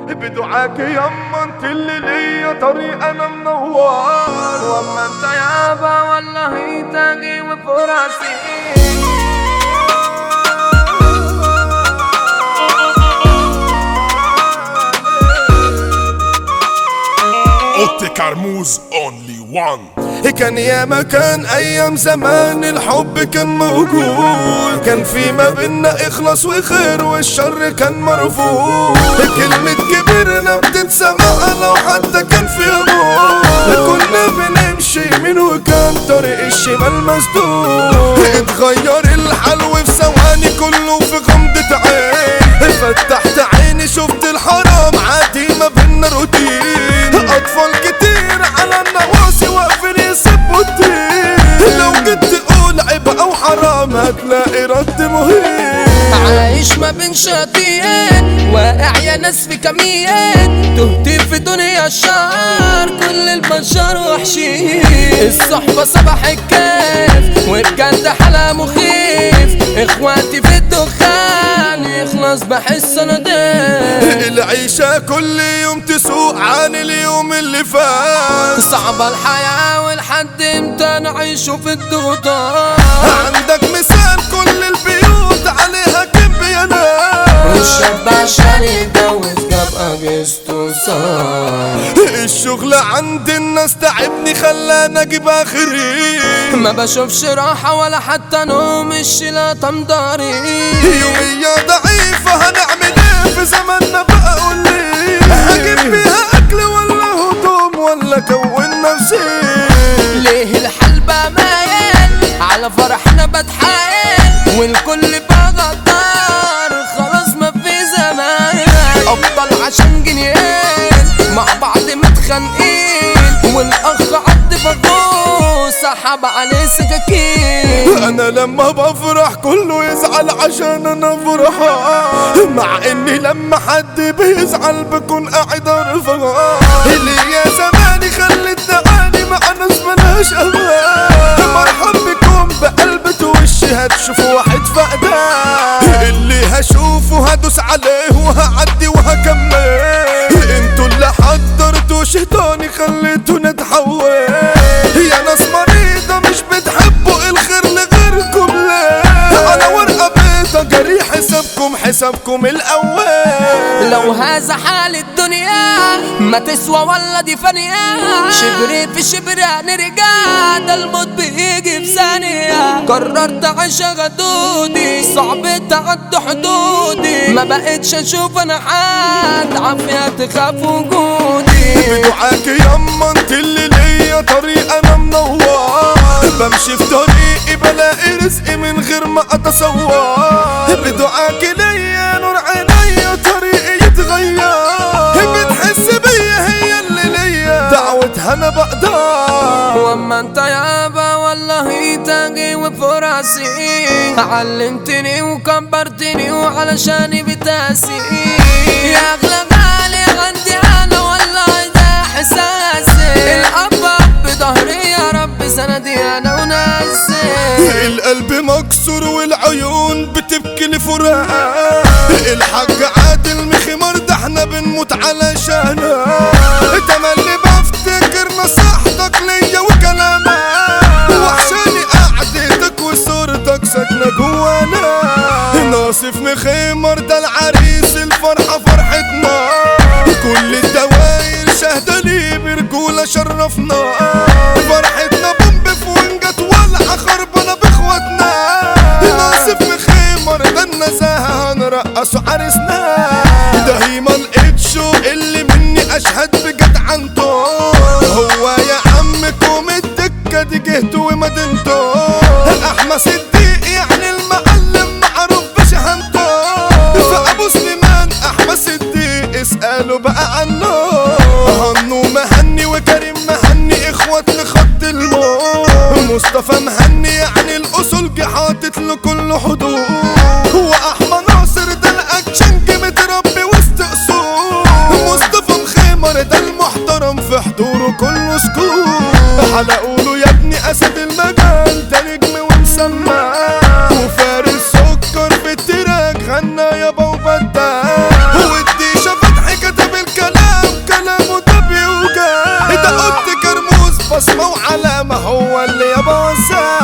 بدعاك يما انت اللي ليا طريق انا منوار واما انت يابا والله تاجي وفراسي اوتي كرموز اونلي وان كان يا مكان ايام زمان الحب كان موجود كان في ما بينا اخلاص وخير والشر كان مرفوض كلمة كبرنا بتتسمع لو حتى كان في موت كنا بنمشي يمين وكان طريق الشمال مسدود اتغير الحال وفي ثواني كله في غمضة عين فتحت عيني شفت الحرام عادي ما بينا روتين اطفال كتير على النواصي واقفين يسبوا الدين لو جيت تقول عيب او حرام هتلاقي رد مهين عايش ما بين شاطئين واقع يا ناس في كمين تهتي في دنيا الشعر كل البشر وحشين الصحبة صباح الكيف والجد حلا مخيف اخواتي في الدخان يخلص بحس انا ضيف العيشة كل يوم تسوق عن اليوم اللي فات صعبة الحياة والحد امتى نعيشه في الضغوطات عندك مثال كل البيوت عليها كبيانات والشاب عشان يتجوز جاب اجهزته صار الشغل عند الناس تعبني خلاني اجيب اخري ما بشوفش راحة ولا حتى نوم الشيلة تمضاري يومية ضعيفة هنعمل ايه في زماننا بقى قول لي هجيب بيها اكل ولا هدوم ولا كون نفسي ليه الحال بقى مايل على فرحنا بتحايل والكل بقى غدار خلاص ما في زمان ابطال عشان جنيين مع بعض متخانقين والاخ عد فجوه سحب عليه سكاكين انا لما بفرح كله يزعل عشان انا فرحان مع اني لما حد بيزعل بكون قاعد ارفع اللي يا زماني خلت تعاني مع ناس ملهاش امان مرحب بكم بقلبة وشي هتشوفوا واحد فقدان اللي هشوفه هدوس عليه وهعدي وهكمل انتوا اللي حضرتوا شيطاني خليتوا نتحول يا ناس مريضة مش بتحبوا الخير لغيركم ليه انا ورقة بيضة جري حسابكم حسابكم الاول لو هذا حال الدنيا ما تسوى ولا دي فانية شبر في شبر هنرجع ده الموت بيجي في ثانية قررت اعيش غدودي صعب تعدي حدودي ما بقتش اشوف انا حد عافية تخاف وجودي بدعاك يما انت اللي ليا طريق انا منور بمشي في طريقي بلاقي رزقي من غير ما اتصور بدعاك ليا نور عينيا طريقي يتغير بتحس بيا هي اللي ليا دعوتها انا بقدر واما انت يابا والله تاجي وفراسي علمتني وكبرتني وعلشاني بتاسي يا اغلى غالي عندي انا والله ده احساسي الاب اب ظهري يا رب سندي انا وناسي القلب مكسور والعيون بتبكي لفراق الحاج عادل مخمر ده احنا بنموت علشانه تملي بفتكر نصيحتك ليا وكلامك وحشاني قعدتك وصورتك ساكنه جوانا ناصف مخمر ده العريس الفرحه فرحتنا كل الدواير شهدة لي برجولة شرفنا فرحتنا بومب في ونجت ولعة خربانة باخواتنا ناصف مخيمر ده النزاهة هنرقصوا عرسنا ده هي ما لقيتشو اللي مني اشهد بجد عنده هو يا عمكم الدكة دي جهته ومدينته احمد صديق يعني المعلم معروف بشهامته فابو سليمان احمد صديق اسألوا بقى عنه هنو مهني وكريم مهني اخوات لخط الموت مصطفى مهني يعني الاصول جه حاطط له كل حدود هو احمد ناصر ده الاكشنج متربي وسط اصول مصطفى مخيمر ده المحترم في حضوره كله سكوت حلقوا له يا ابني اسد المجال ده نجم ومسمى وفارس سكر في التراك غنى يابا وبدع ودي فتحي كتب بصمة وعلامة هو اللي يبوسها